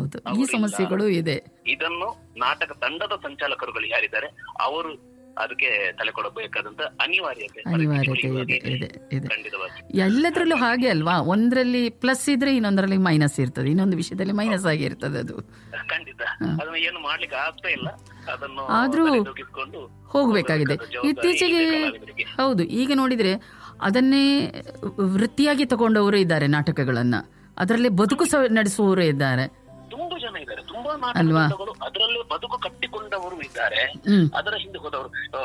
ಹೌದು ಈ ಅವರಿಲ್ಲ. ಸಮಸ್ಯೆಗಳು ಇದೆ ಇದನ್ನು ನಾಟಕ ತಂಡದ ಸಂಚಾಲಕರುಗಳು ಯಾರಿದ್ದಾರೆ ಅವರು ಅದಕ್ಕೆ ತಲೆ ಕೊಡಬೇಕಾದಂತ ಅನಿವಾರ್ಯತೆ ಅನಿವಾರ್ಯತೆ ಪರಿಸ್ಥಿತಿಗಳು ಇದೆ ಇವಾಗ ಇದೆ ಇದೆ ಖಂಡಿತವಾಗಿ ಎಲ್ಲದರಲ್ಲೂ ಹಾಗೆ ಅಲ್ವಾ ಒಂದರಲ್ಲಿ ಪ್ಲಸ್ ಇದ್ರೆ ಇನ್ನೊಂದರಲ್ಲಿ ಮೈನಸ್ ಇರ್ತದೆ ಇನ್ನೊಂದು ವಿಷಯದಲ್ಲಿ ಮೈನಸ್ ಆಗಿರ್ತದೆ ಅದು ಖಂಡಿತ ಅದನ್ನ ಏನು ಮಾಡ್ಲಿಕ್ಕೆ ಆಗ್ತಾ ಇಲ್ಲ ಅದನ್ನು ಆದ್ರೂ ತಲೆದೂಗಿಸ್ಕೊಂಡು ಹೋಗ್ಬೇಕಾಗಿದೆ ಜವಾಬ್ದಾರಿ ಇತ್ತೀಚೆಗೆ ಇದೆ ಕಲಾವಿದರಿಗೆ. ಹೌದು ಈಗ ನೋಡಿದ್ರೆ ಅದನ್ನೇ ವೃತ್ತಿಯಾಗಿ ತಗೊಂಡವರು ಇದ್ದಾರೆ ನಾಟಕಗಳನ್ನ ಅದರಲ್ಲೇ ಬದುಕು ಸ ನಡೆಸುವವರು ಇದ್ದಾರೆ ತುಂಬಾ ಜನ ಇದ್ದಾರೆ ತುಂಬಾ ಅಲ್ವಾ? ನಾಟಕಗಳು ಅದರಲ್ಲೇ ಬದುಕು ಕಟ್ಟಿಕೊಂಡವರು ಇದ್ದಾರೆ ಹ್ಮ್ ಅದರ ಹಿಂದೆ ಹೋದವರು ಆ,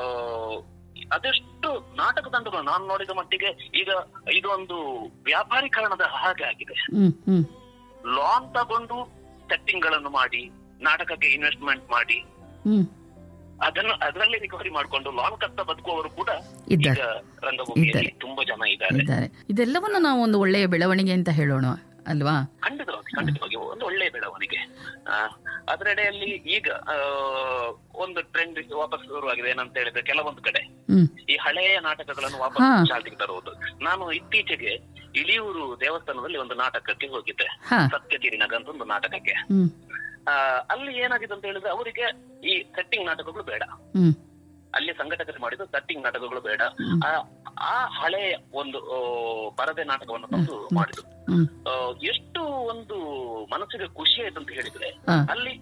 ಅದೆಷ್ಟು ನಾಟಕ ತಂಡಗಳು ನಾನು ನೋಡಿದ ಮಟ್ಟಿಗೆ ಈಗ ಇದೊಂದು ವ್ಯಾಪಾರೀಕರಣದ ಹಾಗೆ ಆಗಿದೆ ಹ್ಮ್ ಹ್ಮ್ ಲಾನ್ ತಗೊಂಡು ಸೆಟ್ಟಿಂಗ್ ಗಳನ್ನು ಮಾಡಿ ನಾಟಕಕ್ಕೆ ಇನ್ವೆಸ್ಟ್ಮೆಂಟ್ ಮಾಡಿ ಹ್ಮ್ ಅದನ್ನು ಅದರಲ್ಲಿ ರಿಕವರಿ ಮಾಡಿಕೊಂಡು ಲಾನ್ ಕಟ್ಟ ಬದುಕುವವರು ಕೂಡ ಇದ್ದಾರೆ. ಈಗ ರಂಗಭೂಮಿಯಲ್ಲಿ ಇದ್ದಾರೆ. ತುಂಬಾ ಜನ ಇದ್ದಾರೆ ಇದ್ದಾರೆ ಇದೆಲ್ಲವನ್ನು ನಾವು ಒಂದು ಒಳ್ಳೆಯ ಬೆಳವಣಿಗೆ ಅಂತ ಹೇಳೋಣ ಅಲ್ವಾ ಖಂಡಿತವಾಗಿ ಖಂಡಿತವಾಗಿ ಒಂದು ಒಳ್ಳೆಯ ಬೆಳವಣಿಗೆ ಆ, ಅದರೆಡೆಯಲ್ಲಿ ಈಗ ಆ, ಒಂದು ಟ್ರೆಂಡ್ ವಾಪಸ್ ಶುರುವಾಗಿದೆ ಏನಂತ ಹೇಳಿದ್ರೆ ಕೆಲವೊಂದು ಕಡೆ ಹ್ಮ್ ಈ ಹಳೆಯ ನಾಟಕಗಳನ್ನು ವಾಪಸ್ ಹಾ. ಚಾಲ್ತಿಗೆ ತರುವುದು ನಾನು ಇತ್ತೀಚೆಗೆ ಇಳಿಯೂರು ದೇವಸ್ಥಾನದಲ್ಲಿ ಒಂದು ನಾಟಕಕ್ಕೆ ಹೋಗಿದ್ದೆ ಹಾ ಸತ್ಯತೀರಿನಗ ಅಂತ ಒಂದು ನಾಟಕಕ್ಕೆ ಹ್ಮ್ ಆ, ಅಲ್ಲಿ ಏನಾಗಿದೆ ಅಂತ ಹೇಳಿದ್ರೆ ಅವರಿಗೆ ಈ ಸೆಟ್ಟಿಂಗ್ ನಾಟಕಗಳು ಬೇಡ ಹ್ಮ್ ಅಲ್ಲಿ ಸಂಘಟಕರು ಮಾಡಿದ ಸೆಟ್ಟಿಂಗ್ ನಾಟಕಗಳು ಬೇಡ ಆ, ಆ ಹಳೆ ಒಂದು ಆ, ಪರದೆ ನಾಟಕವನ್ನು ತಂದು ಮಾಡಿದ್ರು ಹ್ಮ್ ಆ, ಎಷ್ಟು ಒಂದು ಮನಸ್ಸಿಗೆ ಖುಷಿ ಆಯ್ತು ಅಂತ ಹೇಳಿದ್ರೆ ಹಾ ಅಲ್ಲಿ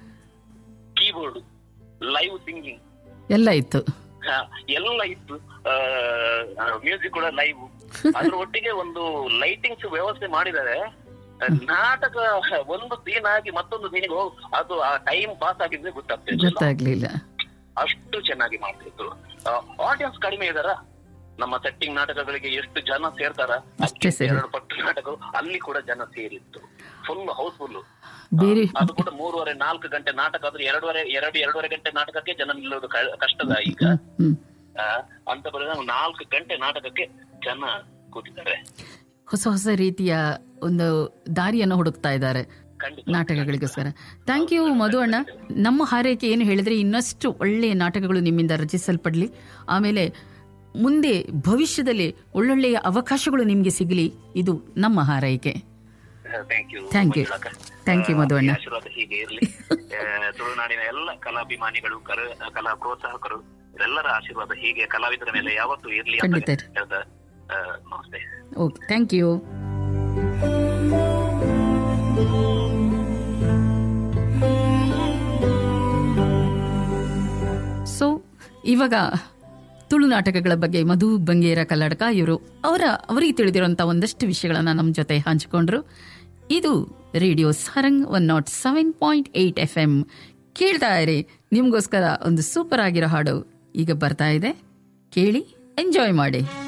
ಕೀಬೋರ್ಡ್ ಲೈವ್ ಸಿಂಗಿಂಗ್ ಎಲ್ಲ ಇತ್ತು ಎಲ್ಲ ಇತ್ತು ಮ್ಯೂಸಿಕ್ ಕೂಡ ಲೈವ್ ಅದ್ರ ಒಟ್ಟಿಗೆ ಒಂದು ಲೈಟಿಂಗ್ಸ್ ವ್ಯವಸ್ಥೆ ಮಾಡಿದ್ದಾರೆ ನಾಟಕ ಒಂದು ಸೀನ್ ಆಗಿ ಮತ್ತೊಂದು ಸೀನಿಗೆ ಹೋಗಿ ಅದು ಆ ಟೈಮ್ ಪಾಸ್ ಆಗಿದ್ರೆ ಗೊತ್ತಾಗ್ತಿಲ್ಲ ಗೊತ್ತಾಗ್ಲಿಲ್ಲ ಅಷ್ಟು ಚೆನ್ನಾಗಿ ಮಾಡ್ತಿದ್ರು ಆಡಿಯನ್ಸ್ ಕಡಿಮೆ ಇದಾರ ನಮ್ಮ ಸೆಟ್ಟಿಂಗ್ ನಾಟಕಗಳಿಗೆ ಎಷ್ಟು ಜನ ಸೇರ್ತಾರ ಅಷ್ಟೇ ಸೇರಿ. ಎರಡು ಪಟ್ಟು ನಾಟಕಗಳು ಅಲ್ಲಿ ಕೂಡ ಜನ ಸೇರಿತ್ತು ಫುಲ್ ಹೌಸ್ಫುಲ್ ಬೇರೆ ಅದು ಕೂಡ ಮೂರುವರೆ ನಾಲ್ಕು ಗಂಟೆ ನಾಟಕ ಆದ್ರೆ ಎರಡೂವರೆ ಎರಡು ಎರಡೂವರೆ ಗಂಟೆ ನಾಟಕಕ್ಕೆ ಜನ ನಿಲ್ಲೋದು ಕ- ಕಷ್ಟದ ಈಗ ಹ್ಮ್ ಆ, ಅಂತ ಬರೆದ ನಾಲ್ಕು ಗಂಟೆ ನಾಟಕಕ್ಕೆ ಜನ ಕೂತಿದ್ದಾರೆ ಹೊಸ ಹೊಸ ರೀತಿಯ ಒಂದು ದಾರಿಯನ್ನು ಹುಡುಕ್ತಾ ಇದ್ದಾರೆ ಖಂಡಿತ ನಾಟಕಗಳಿಗೋಸ್ಕರ ಥ್ಯಾಂಕ್ ಯು ಮಧು ಅಣ್ಣ ನಮ್ಮ ಹಾರೈಕೆ ಏನು ಹೇಳಿದ್ರೆ ಇನ್ನಷ್ಟು ಒಳ್ಳೆಯ ನಾಟಕಗಳು ನಿಮ್ಮಿಂದ ರಚಿಸಲ್ಪಡಲಿ ಆಮೇಲೆ ಮುಂದೆ ಭವಿಷ್ಯದಲ್ಲಿ ಒಳ್ಳೊಳ್ಳೆಯ ಅವಕಾಶಗಳು ನಿಮಗೆ ಸಿಗಲಿ ಇದು ನಮ್ಮ ಹಾರೈಕೆ thank you Thank you. Thank you, ಮಧುವಣ್ಣ. ಆಶೀರ್ವಾದ ಹೀಗೆ ಇರಲಿ ತುಳುನಾಡಿನ ಎಲ್ಲ ಕಲಾಭಿಮಾನಿಗಳು ಕರ- ಕಲಾ ಪ್ರೋತ್ಸಾಹಕರು ಎಲ್ಲರ ಆಶೀರ್ವಾದ ಹೀಗೆ ಕಲಾವಿದರ ಮೇಲೆ ಯಾವತ್ತೂ ಇರ್ಲಿ ಅಂತ ಖಂಡಿತ. ಹೇಳ್ತಾ ಆ, ನಮಸ್ತೆ ಓಕೆ ಥ್ಯಾಂಕ್ ಯು ಸೊ ಇವಾಗ ತುಳು ನಾಟಕಗಳ ಬಗ್ಗೆ ಮಧು ಬಂಗೇರ ಕಲ್ಲಡ್ಕ ಇವರು ಅವರ ಅವರಿಗೆ ತಿಳಿದಿರುವಂಥ ಒಂದಷ್ಟು ವಿಷಯಗಳನ್ನು ನಮ್ಮ ಜೊತೆ ಹಂಚಿಕೊಂಡ್ರು ಇದು radio Sarang one nought seven point eight F M ಕೇಳ್ತಾ ಇರಿ ನಿಮಗೋಸ್ಕರ ಒಂದು ಸೂಪರ್ ಆಗಿರೋ ಹಾಡು ಈಗ ಬರ್ತಾ ಇದೆ ಕೇಳಿ ಎಂಜಾಯ್ ಮಾಡಿ